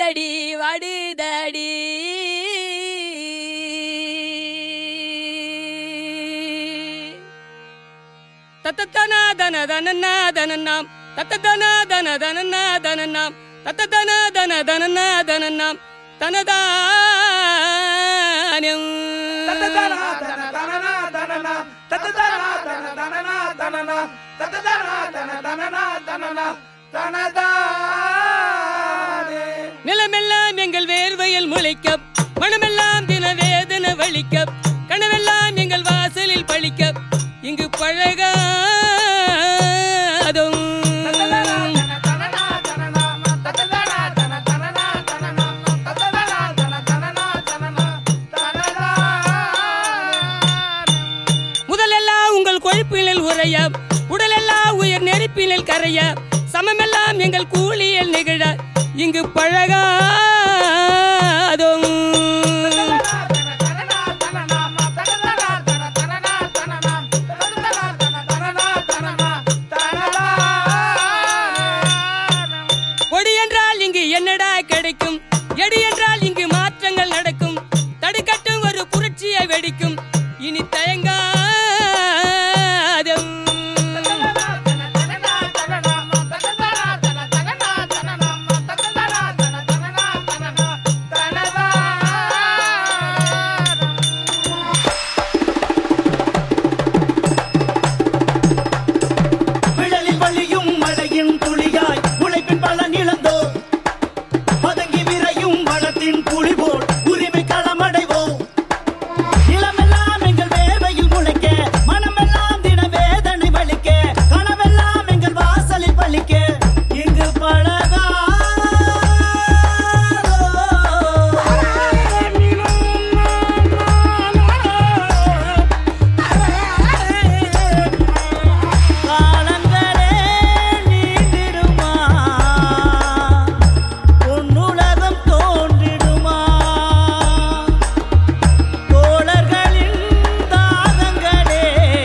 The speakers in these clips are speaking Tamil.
வாடுதடி வாடுதடி தத்தன தன தனன தனநாம் தத்தன தன தனன தனநாம் தத்தன தன தனன தனநாம் தனதானம் நிலமெல்லாம் எங்கள் வேர்வையில் முளைக்க மனமெல்லாம் தின வேதனை வலிக்க கனவெல்லாம் எங்கள் வாசலில் பழிக்க இங்கு பழகாதும் முதலெல்லாம் உங்கள் கொழுப்பினில் உறைய உடலெல்லாம் உயர் நெருப்பினில் கரைய சமமெல்லாம் எங்கள் கூலியில் நிகழ இங்கு பழகாதும் கொடி என்றால் இங்கு என்னடா கிடைக்கும் எடி என்றால் இங்கு மாற்றங்கள் நடக்கும் தடுக்கட்டும் ஒரு புரட்சியை வெடிக்கும் இனி தயங்காத விழலில் வழியும் மழையின் துளியாய் உழைப்பின் பலன் இழந்தோ பதங்கி விரையும் வளத்தின் புலி போல் உரிமை களமடைவோம் நிலமெல்லாம் எங்கள் வேர்வையில் முளைக்க மனமெல்லாம் தின வேதனை வலிக்க கனவெல்லாம் எங்கள் வாசலில் பலிக்க இங்கு பழகா காலங்களே நீண்டிடுமா பொன்னுலகம் தோன்றிடுமா தோழர்களின் தாகங்களே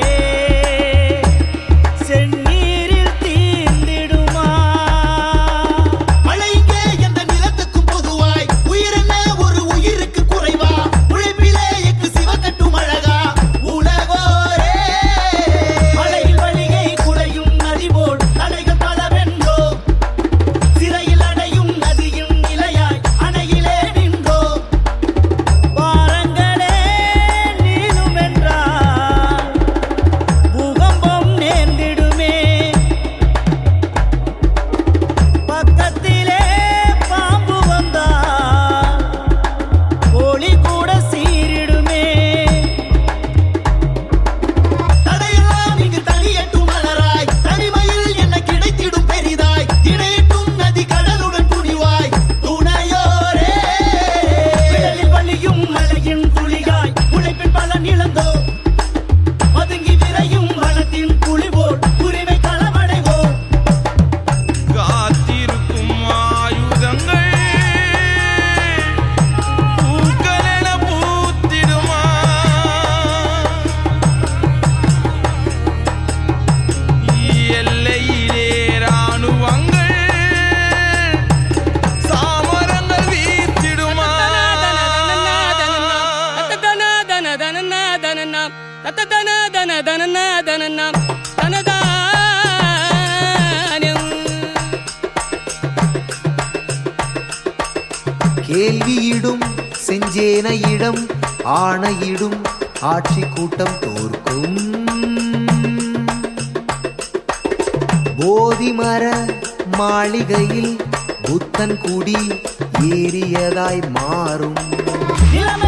செந்நீரில் தீர்ந்திடுமா மழைக்கே எந்த நிலத்துக்கும் பொதுவாய் உயிரென்ன ஒரு உயிருக்கு குறைவா உழைப்பிலே எக்கு சிவக்கட்டும் அழகா உலகோரே மலையில் வழிகை குறையும் நதி போல் தடைகள் பலவென்றோ சிறையில் அடையும் நதியும் நிலையாய் அணையிலே நின்றோ வாரங்களே நீளும் என்றால் பூகம்பம் நேர்ந்திடுமே பக்கத்திலே பாம்பு வந்தால் கோழி கூட சீரிடுமே தடையெல்லாம் இங்கு தனியட்டும் மலராய் தனிமையில் என்ன கிடைத்திடும் பெரிதாய் இணையட்டும் நதி கடலுடன் துணிவாய் துணையோரே விழலில் வழியும் மலையின் துளியாய் உழைப்பின் பலன் இழந்தோ பதுங்கி விரையும் வனத்தின் புலி போல் உரிமை களமடைவோம் காத்திருக்கும் ஆயுதங்கள் பூக்களென பூத்திடுமா எல்லையிலே ராணுவங்கள் சாமரங்கள் வீத்திடுமா தத்தன தன தனன தனநாம் தத்தன தன தனன தனநாம் தனதானம் கேள்வியிடும் செஞ்சேனையிடம் ஆணையிடும் ஆட்சி கூட்டம் தோற்கும் போதிமர மாளிகையில் புத்தன் குடி ஏறியதாய் மாறும் நிலைமை